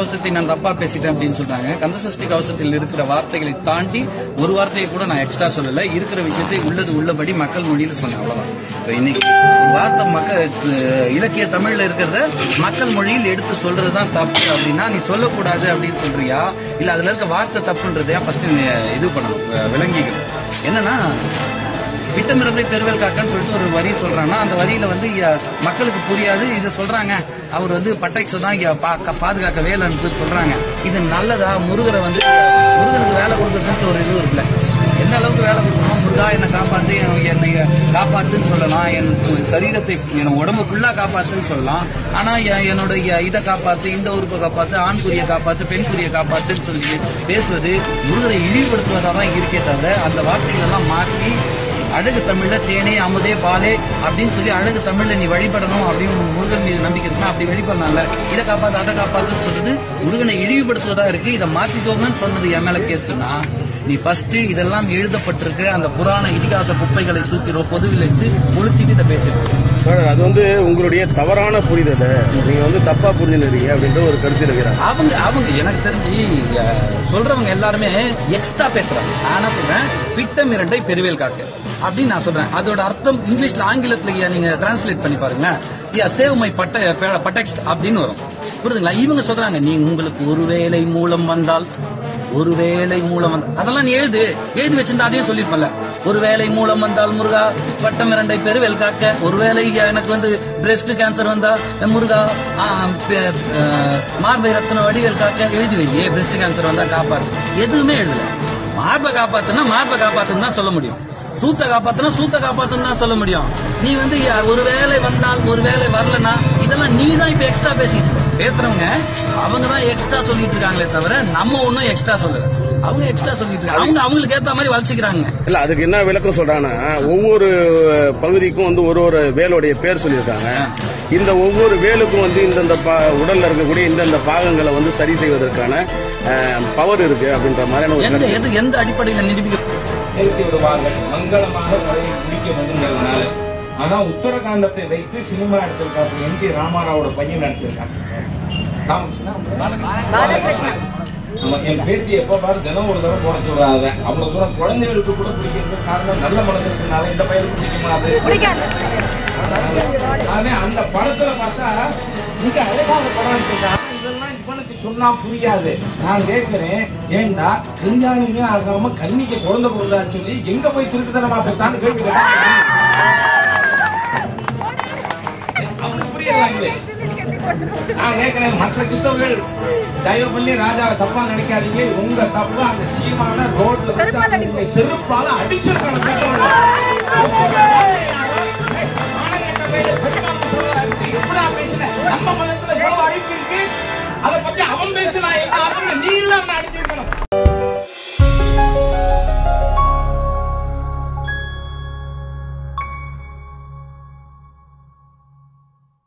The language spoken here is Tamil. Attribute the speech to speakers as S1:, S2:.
S1: கவசத்தை நான் தப்பா பேசிட்டேன் அப்படின்னு சொல்றாங்க கந்தசஷ்டி கவசத்தில் இருக்கிற வார்த்தைகளை தாண்டி ஒரு வார்த்தையை கூட நான் எக்ஸ்ட்ரா சொல்லல இருக்கிற விஷயத்தை உள்ளது உள்ளபடி மக்கள் மொழியில சொன்னேன் அவ்வளவுதான் இப்ப இன்னைக்கு ஒரு வார்த்தை மக்கள் இலக்கிய தமிழ்ல இருக்கிறத மக்கள் மொழியில் எடுத்து சொல்றதுதான் தப்பு அப்படின்னா நீ சொல்லக்கூடாது அப்படின்னு சொல்றியா இல்ல அதுல இருக்க வார்த்தை தப்புன்றதையா ஃபர்ஸ்ட் இது பண்ணணும் அஹ் விளங்கிக்கணும் என்னன்னா விட்டமிறந்தை பெருவேல் காக்கன்னு சொல்லிட்டு ஒரு வரி சொல்றான்னா அந்த வரியில வந்து ய- மக்களுக்கு புரியாது இது சொல்றாங்க அவர் வந்து பட்டைக்ஸ் தான் இங்க பா- பாதுகாக்க வேலைன்னு சொல்றாங்க இது நல்லதா முருகரை வந்து முருகனுக்கு வேலை கொடுக்கறதுக்கு ஒரு இது இருக்குல்ல என்ன அளவுக்கு வேலை கொடுக்கணும் முருகா என்னை காப்பாத்து என்- என்னை காப்பாத்துன்னு சொல்லலாம் என் சரீரத்தை என் உடம்பு ஃபுல்லா காப்பாத்துன்னு சொல்லலாம் ஆனா எ- என்னோட எ- இதை காப்பாத்து இந்த உறுப்பை காப்பாத்து ஆண் குறியை காப்பாத்து பெண் குறியை காப்பாத்துன்னு சொல்லி பேசுவது முருகரை இழிவுபடுத்துவதா தான் இருக்கே தவிர அந்த வார்த்தைகள் எல்லாம் மாற்றி அழகு தமிழ்ல தேனே அமுதே பாலே அப்படின்னு சொல்லி அழகு தமிழ்ல நீ வழிபடணும் அப்படின்னு உன் முருகன் மீது நம்பிக்கை இருக்குன்னா அப்படி வழிபடலாம்ல இதை காப்பாத்து அதை காப்பாத்துன்னு சொல்றது முருகனை இழிவுபடுத்துவதா இருக்கு இதை மாத்திக்கோங்கன்னு சொன்னது என் மேல கேசுனா நீ ஃபர்ஸ்ட் இதெல்லாம் எழுதப்பட்டிருக்க அந்த புராண இதிகாச குப்பைகளை தூக்கி ரோ- பொதுவில் வச்சு கொளுத்திட்டு இதை பேசிருக்கு
S2: சார், அது வந்து உங்களுடைய தவறான புரிதலை நீங்க வந்து தப்பா புரிஞ்சுக்கிறீங்க அப்படின்ற ஒரு கருத்து இருக்கிறார்
S1: அவங்க அவங்க எனக்கு தெரிஞ்சு அஹ், சொல்றவங்க எல்லாருமே எக்ஸ்ட்ரா பேசுறாங்க நான் என்ன சொல்றேன் பிட்டம் இரண்டை பெருவேல் காக்க அப்படின்னு நான் சொல்றேன் அதோட அர்த்தம் இங்கிலீஷ்ல ஆங்கிலத்துல ஐயா நீங்க டிரான்ஸ்லேட் பண்ணி பாருங்க யா சேவ் மை பட்ட பட்டெக்ஸ்ட் அப்படின்னு வரும் புரியுதுங்களா இவங்க சொல்றாங்க நீ உங்களுக்கு ஒருவேளை மூலம் வந்தால் ஒருவேளை மூலம் வந்தால் அதெல்லாம் நீ எழுது எழுதி வச்சிருந்தா அதையும் சொல்லிருப்பல ஒருவேளை மூலம் வந்தால் முருகா பட்டம் இரண்டை பெருவேல் காக்க ஒருவேளை எனக்கு வந்து பிரஸ்ட் கேன்சர் வந்தா முருகா ஆ, பெ- அஹ், மார்பை ரத்தன வடிவேல் காக்க எழுதி வையே பிரஸ்ட் கேன்சர் வந்தா காப்பாத்து எதுவுமே எழுதல மார்பை காப்பாத்துனா மார்பை காப்பாத்துன்னு தான் சொல்ல முடியும் சூத்த காப்பாத்துனா சூத்த காப்பாத்துன்னு தான் சொல்ல முடியும் நீ வந்து யா- ஒரு வேலை வந்தால் ஒரு வேலை வரலனா இதெல்லாம் நீ தான் இப்ப எக்ஸ்ட்ரா பேசிட்டு இருக்க. பேசுறவங்க அவங்க தான் எக்ஸ்ட்ரா சொல்லிட்டு இருக்காங்களே தவிர நம்ம ஒன்னும் எக்ஸ்ட்ரா சொல்லல அவங்க எக்ஸ்ட்ரா சொல்லிட்டு இருக்காங்க அவங்க அவங்களுக்கு ஏத்த மாதிரி வளர்ச்சிக்கிறாங்க
S2: இல்ல அதுக்கு என்ன விளக்கம் சொல்றாங்கன்னா ஒவ்வொரு பகுதிக்கும் வந்து ஒரு ஒரு வேலுடைய பேர் சொல்லியிருக்காங்க இந்த ஒவ்வொரு வேலுக்கும் வந்து இந்தந்த பா- உடல்ல இருக்கக்கூடிய இந்தந்த பாகங்களை வந்து சரி செய்வதற்கான பவர் இருக்கு அப்படின்ற மாதிரியான ஒரு
S1: எந்த
S2: கருத்து.
S1: எது எந்த அடிப்படையில நிரூபிக்க
S3: நிறுத்தி விடுவார்கள் மங்களமாக பதவி முடிக்க வேண்டுங்கிறதுனால ஆனா உத்தரகாண்டத்தை வைத்து சினிமா எடுத்திருக்காரு என் டி ராமாராவோட பையன் நடிச்சிருக்காங்க ராமகிருஷ்ணா? பாலகிருஷ்ணன். ஆமா, என் பேத்தி எப்ப பாரு தினம் ஒரு தடவை போட சொல்றாங்க அவ்வளவு தூரம் குழந்தைகளுக்கு கூட பிடிக்கிறது காரணம் நல்ல மனசு இருக்கனால இந்த பையனுக்கு பிடிக்க மாட்டாது ஆனா அந்த படத்துல பார்த்தா மிக அழகான படம் சொல்றாங்க இதெல்லாம் இவனுக்கு சொன்னா புரியாது நான் கேட்கிறேன் ஏண்டா கல்யாணமே ஆகாம கன்னிக்கு குழந்தை பிறந்தான்னு சொல்லி எங்க போய் திருட்டுத்தனமா பெற்றான்னு கேட்டு அவனுக்கு புரியல நான் கேட்கிறேன் மற்ற கிறிஸ்தவர்கள் தயவு பண்ணி ராஜா தப்பா நினைக்காதீங்க உங்க தப்பு அந்த சீமான ரோட்ல வச்சு அவங்க செருப்பால அடிச்சிருக்காங்க